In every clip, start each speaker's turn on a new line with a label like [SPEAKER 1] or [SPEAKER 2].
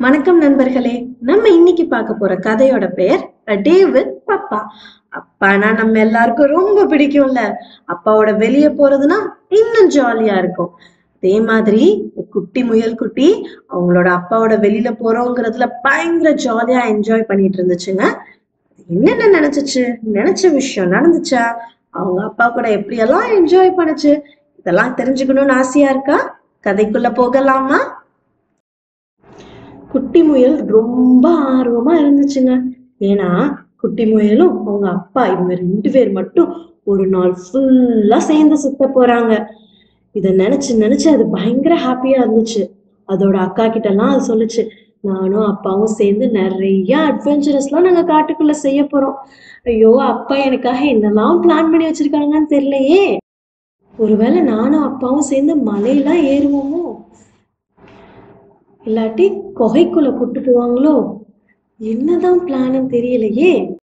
[SPEAKER 1] வணக்கம் நண்பர்களே நம்ம இன்னைக்கு பார்க்க போற கதையோட பெயர் டேவிட் பப்பா அப்பானா நம்ம எல்லாருக்கும் ரொம்ப பிடிக்கும்ல அப்பாவோட வெளியே போறதுன்னா இன்னும் ஜாலியா இருக்கும் அதே மாதிரி குட்டி முயல் குட்டி அவங்களோட அப்பாவோட வெளியில போறோங்கிறதுல பயங்கர ஜாலியா என்ஜாய் பண்ணிட்டு இருந்துச்சுங்க என்னென்ன நினைச்சுச்சு நினைச்ச விஷயம் நடந்துச்சா அவங்க அப்பா கூட எப்படியெல்லாம் என்ஜாய் பண்ணுச்சு இதெல்லாம் தெரிஞ்சுக்கணும்னு ஆசையா இருக்கா கதைக்குள்ள போகலாமா குட்டி முயல் ரொம்ப ஆர்வமா இருந்துச்சுங்க ஏன்னா குட்டி முயலும் அவங்க அப்பா இவங்க ரெண்டு பேர் மட்டும் ஒரு நாள் ஃபுல்லா சேர்ந்து சுத்த போறாங்க இத நினைச்சு நினைச்சு அது பயங்கர ஹாப்பியா இருந்துச்சு அதோட அக்கா கிட்ட எல்லாம் அது சொல்லுச்சு நானும் அப்பாவும் சேர்ந்து நிறைய அட்வென்ச்சரஸ்லாம் நாங்க காட்டுக்குள்ள செய்ய போறோம் ஐயோ அப்பா எனக்காக என்னெல்லாம் பிளான் பண்ணி வச்சிருக்காங்கன்னு தெரியலையே ஒருவேளை நானும் அப்பாவும் சேர்ந்து மலையெல்லாம் ஏறுவோமோ இல்லாட்டி குகைக்குள்ள கூட்டு போவாங்களோ என்னதான் பிளான்னு தெரியலையே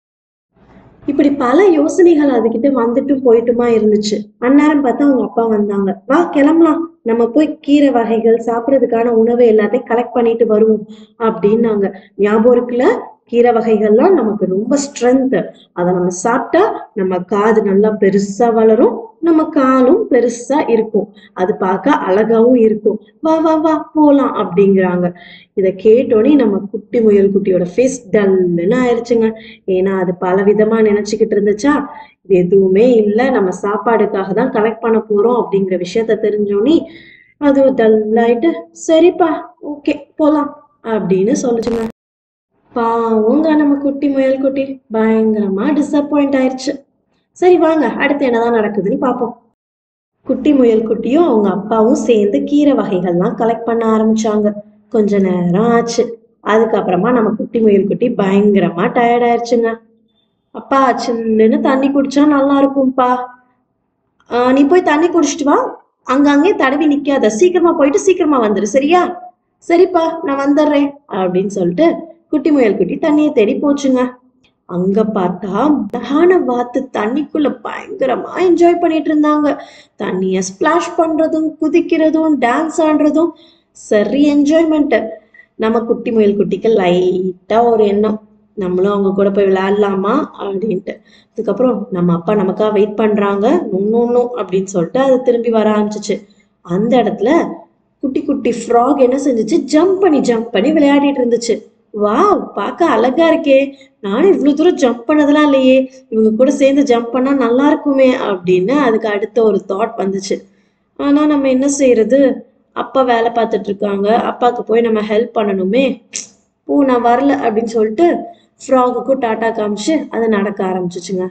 [SPEAKER 1] இப்படி பல யோசனைகள் அதுகிட்ட வந்துட்டும் போயிட்டுமா இருந்துச்சு அந்நேரம் பார்த்தா அவங்க அப்பா வந்தாங்க வா கிளம்பலாம் நம்ம போய் கீரை வகைகள் சாப்பிடறதுக்கான உணவு எல்லாத்தையும் கலெக்ட் பண்ணிட்டு வருவோம் அப்படின்னாங்க ஞாபகம் இருக்குல்ல கீரை வகைகள்லாம் நமக்கு ரொம்ப ஸ்ட்ரென்த் அதை நம்ம சாப்பிட்டா நம்ம காது நல்லா பெருசா வளரும் நம்ம காலும் பெருசா இருக்கும் அது பார்க்க அழகாவும் இருக்கும் வா வா வா போலாம் அப்படிங்கிறாங்க இத கேட்டோடனே நம்ம குட்டி முயல் குட்டியோட ஃபேஸ் டல்லுன்னு ஆயிடுச்சுங்க ஏன்னா அது பல விதமா நினைச்சுக்கிட்டு இருந்துச்சா இது எதுவுமே இல்லை நம்ம சாப்பாடுக்காக தான் கலெக்ட் பண்ண போறோம் அப்படிங்கிற விஷயத்த தெரிஞ்சோடனே அது டல்லாயிட்டு சரிப்பா ஓகே போலாம் அப்படின்னு சொல்லுச்சுங்க பாவங்க நம்ம குட்டி முயல் குட்டி பயங்கரமா டிசப்பாயிண்ட் ஆயிடுச்சு சரி வாங்க அடுத்து என்னதான் நடக்குதுன்னு பார்ப்போம் குட்டி முயல் குட்டியும் அவங்க அப்பாவும் சேர்ந்து கீரை வகைகள்லாம் கலெக்ட் பண்ண ஆரம்பிச்சாங்க கொஞ்ச நேரம் ஆச்சு அதுக்கப்புறமா நம்ம குட்டி முயல் குட்டி பயங்கரமா டயர்ட் ஆயிடுச்சுங்க அப்பா சில்லுன்னு தண்ணி குடிச்சா நல்லா இருக்கும்பா ஆஹ் நீ போய் தண்ணி குடிச்சிட்டு வா அங்கங்கே தடவி நிக்காத சீக்கிரமா போயிட்டு சீக்கிரமா வந்துரு சரியா சரிப்பா நான் வந்துடுறேன் அப்படின்னு சொல்லிட்டு குட்டி முயல் குட்டி தண்ணியை தேடி போச்சுங்க அங்க பார்த்தா அழகான வாத்து தண்ணிக்குள்ள பயங்கரமா என்ஜாய் பண்ணிட்டு இருந்தாங்க தண்ணிய ஸ்பிளாஷ் பண்றதும் குதிக்கிறதும் டான்ஸ் ஆடுறதும் சரி என்ஜாய்மெண்ட் நம்ம குட்டி முயல் குட்டிக்கு லைட்டா ஒரு எண்ணம் நம்மளும் அவங்க கூட போய் விளையாடலாமா அப்படின்ட்டு அதுக்கப்புறம் நம்ம அப்பா நமக்காக வெயிட் பண்றாங்க நுண்ணும் அப்படின்னு சொல்லிட்டு அது திரும்பி வர ஆரம்பிச்சிச்சு அந்த இடத்துல குட்டி குட்டி ஃப்ராக் என்ன செஞ்சுச்சு ஜம்ப் பண்ணி ஜம்ப் பண்ணி விளையாடிட்டு இருந்துச்சு வாவ் பார்க்க அழகா இருக்கே நானும் இவ்வளவு தூரம் ஜம்ப் பண்ணதெல்லாம் இல்லையே இவங்க கூட சேர்ந்து ஜம்ப் பண்ணா நல்லா இருக்குமே அப்படின்னு அதுக்கு அடுத்த ஒரு தாட் வந்துச்சு ஆனா நம்ம என்ன செய்யறது அப்பா வேலை பார்த்துட்டு இருக்காங்க அப்பாவுக்கு போய் நம்ம ஹெல்ப் பண்ணணுமே ஓ நான் வரல அப்படின்னு சொல்லிட்டு ஃப்ராகுக்கும் டாட்டா காமிச்சு அது நடக்க ஆரம்பிச்சிச்சுங்க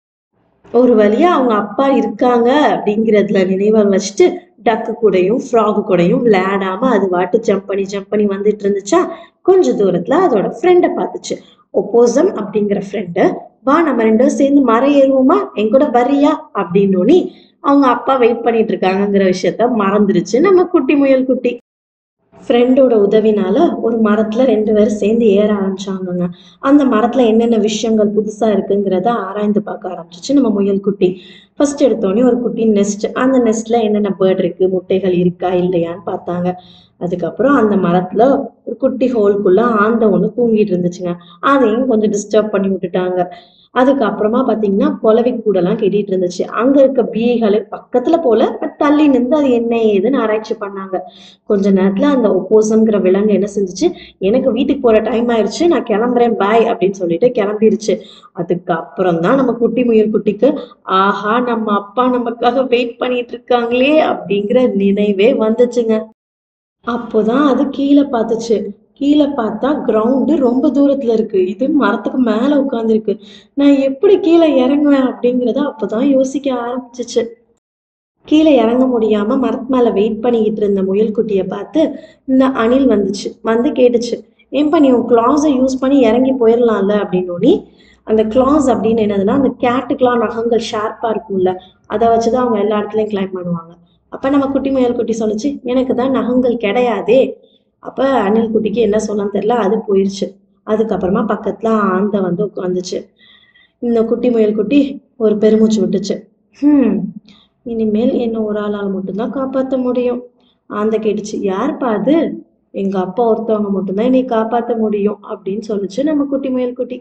[SPEAKER 1] ஒரு வழியா அவங்க அப்பா இருக்காங்க அப்படிங்கிறதுல நினைவை வச்சுட்டு டக்கு கூடயும் ஃப்ராகு கூடயும் விளையாடாம அது வாட்டு ஜம்ப் பண்ணி ஜம்ப் பண்ணி வந்துட்டு இருந்துச்சா கொஞ்ச தூரத்துல அதோட ஃப்ரெண்டை பார்த்துச்சு ஒப்போசம் அப்படிங்கிற ஃப்ரெண்டு வா நம்ம ரெண்டும் சேர்ந்து மரம் ஏறுவோமா என் கூட வரியா அப்படின்னோனி அவங்க அப்பா வெயிட் பண்ணிட்டு இருக்காங்கங்கிற விஷயத்த மறந்துருச்சு நம்ம குட்டி முயல் குட்டி ஃப்ரெண்டோட உதவினால ஒரு மரத்துல ரெண்டு பேரும் சேர்ந்து ஏற ஆரம்பிச்சாங்கங்க அந்த மரத்துல என்னென்ன விஷயங்கள் புதுசா இருக்குங்கிறத ஆராய்ந்து பார்க்க ஆரம்பிச்சிச்சு நம்ம முயல் குட்டி ஃபர்ஸ்ட் எடுத்தோடனே ஒரு குட்டி நெஸ்ட் அந்த நெஸ்ட்ல என்னென்ன பேர்ட் இருக்கு முட்டைகள் இருக்கா இல்லையான்னு பார்த்தாங்க அதுக்கப்புறம் அந்த மரத்துல ஒரு குட்டி ஹோல்குள்ள ஆந்த ஒண்ணு தூங்கிட்டு இருந்துச்சுங்க அதையும் கொஞ்சம் டிஸ்டர்ப் பண்ணி விட்டுட்டாங்க அதுக்கப்புறமா பாத்தீங்கன்னா குலவி கூடெல்லாம் கெட்டிட்டு இருந்துச்சு அங்க இருக்க பீகளை பக்கத்துல போல but தள்ளி நின்று அது என்ன ஏதுன்னு ஆராய்ச்சி பண்ணாங்க கொஞ்ச நேரத்துல அந்த ஒப்போசம்ங்கிற விலங்கு என்ன செஞ்சுச்சு எனக்கு வீட்டுக்கு போற டைம் ஆயிருச்சு நான் கிளம்புறேன் பாய் அப்படின்னு சொல்லிட்டு கிளம்பிருச்சு அதுக்கப்புறம் தான் நம்ம குட்டி முயல் குட்டிக்கு ஆஹா நம்ம அப்பா நமக்காக வெயிட் பண்ணிட்டு இருக்காங்களே அப்படிங்கிற நினைவே வந்துச்சுங்க அப்போதான் அது கீழே பார்த்துச்சு கீழே பார்த்தா கிரவுண்டு ரொம்ப தூரத்துல இருக்கு இது மரத்துக்கு மேல உட்காந்துருக்கு நான் எப்படி கீழே இறங்குவேன் அப்படிங்கிறத அப்போதான் யோசிக்க ஆரம்பிச்சிச்சு கீழே இறங்க முடியாம மரத்து மேல வெயிட் பண்ணிக்கிட்டு இருந்த முயல்குட்டியை பார்த்து இந்த அணில் வந்துச்சு வந்து கேட்டுச்சு ஏன்பா நீ உன் கிளாஸை யூஸ் பண்ணி இறங்கி போயிடலாம்ல அப்படின்னோனி அந்த கிளாஸ் அப்படின்னு என்னதுன்னா அந்த கேட்டுக்கெல்லாம் நகங்கள் ஷார்ப்பா இருக்கும்ல அதை வச்சுதான் அவங்க எல்லா இடத்துலயும் கிளைம் பண்ணுவாங்க அப்ப நம்ம குட்டி முயல் குட்டி சொல்லுச்சு எனக்கு தான் நகங்கள் கிடையாதே அப்ப அணில் குட்டிக்கு என்ன சொல்லன்னு தெரியல அது போயிருச்சு அதுக்கப்புறமா பக்கத்துல ஆந்த வந்து உட்காந்துச்சு இந்த குட்டி முயல் குட்டி ஒரு பெருமூச்சு விட்டுச்சு ஹம் இனிமேல் என்ன ஒரு ஆளால் மட்டும்தான் காப்பாற்ற முடியும் ஆந்த கேட்டுச்சு யாருப்பா அது எங்க அப்பா ஒருத்தவங்க மட்டும்தான் என்னை காப்பாத்த முடியும் அப்படின்னு சொல்லுச்சு நம்ம குட்டி முயல் குட்டி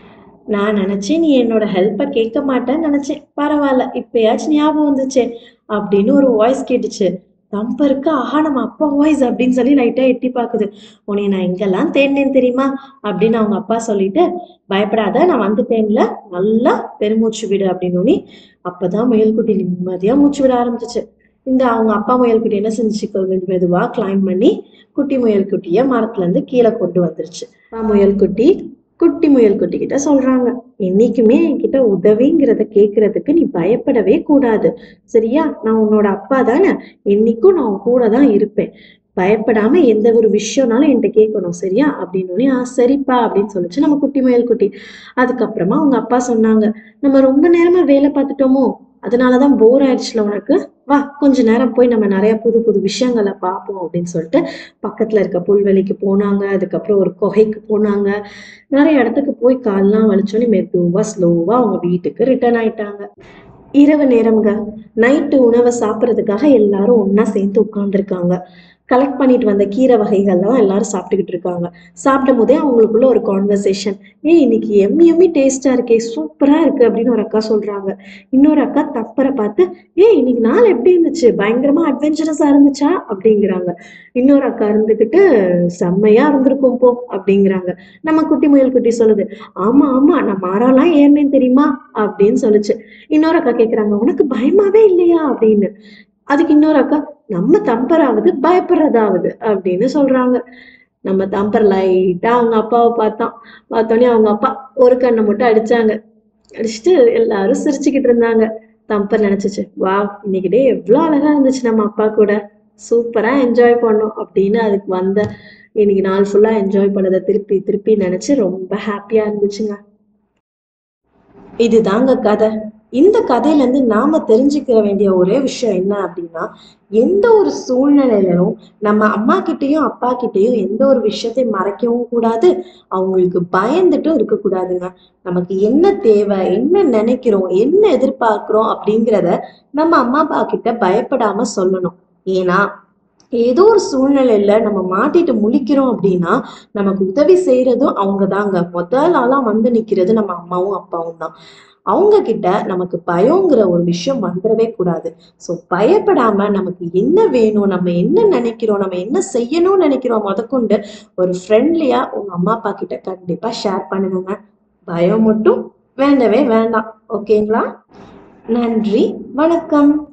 [SPEAKER 1] நான் நினைச்சேன் நீ என்னோட ஹெல்ப்பை கேட்க மாட்டேன்னு நினைச்சேன் பரவாயில்ல இப்பயாச்சும் ஞாபகம் வந்துச்சே அப்படின்னு ஒரு வாய்ஸ் கேட்டுச்சு தம்பருக்கு ஆஹா நம்ம அப்பா வாய்ஸ் அப்படின்னு சொல்லி லைட்டா எட்டி பாக்குது உன்னை நான் எங்கெல்லாம் தேடினேன் தெரியுமா அப்படின்னு அவங்க அப்பா சொல்லிட்டு பயப்படாத நான் வந்துட்டேன்ல நல்லா பெருமூச்சு விடு அப்படின்னு அப்பதான் முயல்குட்டி நிம்மதியா மூச்சு விட ஆரம்பிச்சிச்சு இந்த அவங்க அப்பா முயல்குட்டி என்ன செஞ்சுச்சு மெது மெதுவா கிளைம் பண்ணி குட்டி முயல்குட்டிய மரத்துல இருந்து கீழே கொண்டு வந்துருச்சு அப்பா முயல்குட்டி குட்டி முயல்குட்டி கிட்ட சொல்றாங்க என்னைக்குமே என்கிட்ட உதவிங்கிறத கேக்குறதுக்கு நீ பயப்படவே கூடாது சரியா நான் உன்னோட அப்பா தானே என்னைக்கும் நான் உன் கூட தான் இருப்பேன் பயப்படாம எந்த ஒரு விஷயம்னாலும் என்கிட்ட கேட்கணும் சரியா அப்படின்னு ஆ சரிப்பா அப்படின்னு சொல்லிச்சு நம்ம குட்டி முயல் குட்டி அதுக்கப்புறமா அவங்க அப்பா சொன்னாங்க நம்ம ரொம்ப நேரமா வேலை பார்த்துட்டோமோ அதனாலதான் போர் ஆயிடுச்சுல உனக்கு வா கொஞ்ச நேரம் போய் நம்ம நிறைய புது புது விஷயங்களை பார்ப்போம் அப்படின்னு சொல்லிட்டு பக்கத்துல இருக்க புல்வெளிக்கு போனாங்க அதுக்கப்புறம் ஒரு குகைக்கு போனாங்க நிறைய இடத்துக்கு போய் கால்லாம் வலிச்சோன்னே மெதுவா ஸ்லோவா அவங்க வீட்டுக்கு ரிட்டர்ன் ஆயிட்டாங்க இரவு நேரம்ங்க நைட்டு உணவை சாப்பிட்றதுக்காக எல்லாரும் ஒண்ணா சேர்ந்து உட்கார்ந்துருக்காங்க கலெக்ட் பண்ணிட்டு வந்த கீரை வகைகள்லாம் எல்லாரும் சாப்பிட்டுக்கிட்டு இருக்காங்க சாப்பிடும் போதே அவங்களுக்குள்ள ஒரு கான்வர்சேஷன் ஏய் இன்னைக்கு எம்மி எம்மி டேஸ்டா இருக்கே சூப்பரா இருக்கு அப்படின்னு ஒரு அக்கா சொல்றாங்க இன்னொரு அக்கா தப்பரை பார்த்து ஏய் இன்னைக்கு நாள் எப்படி இருந்துச்சு பயங்கரமா அட்வென்ச்சரஸா இருந்துச்சா அப்படிங்கிறாங்க இன்னொரு அக்கா இருந்துகிட்டு செம்மையா இருந்திருக்கும் போ அப்படிங்கிறாங்க நம்ம குட்டி முயல் குட்டி சொல்லுது ஆமா ஆமா நான் மாறாலாம் ஏறினேன் தெரியுமா அப்படின்னு சொல்லுச்சு இன்னொரு அக்கா கேக்குறாங்க உனக்கு பயமாவே இல்லையா அப்படின்னு அதுக்கு இன்னொரு அக்கா நம்ம தம்பராவது பயப்படுறதாவது அப்படின்னு சொல்றாங்க நம்ம தம்பர் லைட்டா அவங்க அப்பாவை பார்த்தான் பார்த்தோன்னே அவங்க அப்பா ஒரு கண்ணை மட்டும் அடிச்சாங்க அடிச்சுட்டு எல்லாரும் சிரிச்சுக்கிட்டு இருந்தாங்க தம்பர் நினைச்சிச்சு வா இன்னைக்கு டே எவ்வளவு அழகா இருந்துச்சு நம்ம அப்பா கூட சூப்பரா என்ஜாய் பண்ணோம் அப்படின்னு அதுக்கு வந்த இன்னைக்கு நாள் ஃபுல்லா என்ஜாய் பண்ணதை திருப்பி திருப்பி நினைச்சு ரொம்ப ஹாப்பியா இருந்துச்சுங்க இதுதாங்க கதை இந்த கதையில இருந்து நாம தெரிஞ்சுக்க வேண்டிய ஒரே விஷயம் என்ன அப்படின்னா எந்த ஒரு சூழ்நிலையிலும் நம்ம அம்மா கிட்டயும் அப்பா கிட்டயும் எந்த ஒரு விஷயத்தையும் மறைக்கவும் கூடாது அவங்களுக்கு பயந்துட்டும் இருக்கக்கூடாதுங்க நமக்கு என்ன தேவை என்ன நினைக்கிறோம் என்ன எதிர்பார்க்கிறோம் அப்படிங்கிறத நம்ம அம்மா அப்பா கிட்ட பயப்படாம சொல்லணும் ஏன்னா ஏதோ ஒரு சூழ்நிலையில நம்ம மாட்டிட்டு முழிக்கிறோம் அப்படின்னா நமக்கு உதவி செய்யறதும் அவங்க தாங்க முதல் ஆளா வந்து நிக்கிறது நம்ம அம்மாவும் அப்பாவும் தான் அவங்க கிட்ட நமக்கு பயங்கிற ஒரு விஷயம் வந்துடவே கூடாது ஸோ பயப்படாம நமக்கு என்ன வேணும் நம்ம என்ன நினைக்கிறோம் நம்ம என்ன செய்யணும்னு நினைக்கிறோம் முதற்கொண்டு ஒரு ஃப்ரெண்ட்லியா உங்க அம்மா அப்பா கிட்ட கண்டிப்பா ஷேர் பண்ணுங்க பயம் மட்டும் வேண்டவே வேண்டாம் ஓகேங்களா நன்றி வணக்கம்